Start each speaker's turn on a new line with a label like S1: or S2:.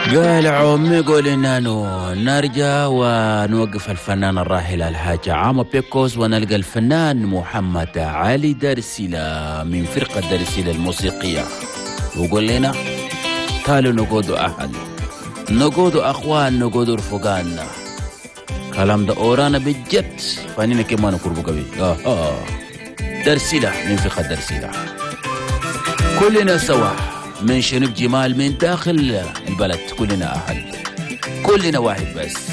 S1: قال عمي قول انه نرجع ونوقف الفنان الراحل الحاج عامو بيكوس ونلقى الفنان محمد علي درسيلة من فرقة درسيلة الموسيقية وقول لنا تعالوا نقودوا أهل نقودوا أخوان نقودوا رفقان كلام ده أورانا بجد فانينا كمان نقربوا قوي آه آه درسيلة من فرقة درسيلة كلنا سوا من شنب جمال من داخل البلد كلنا أهل كلنا واحد بس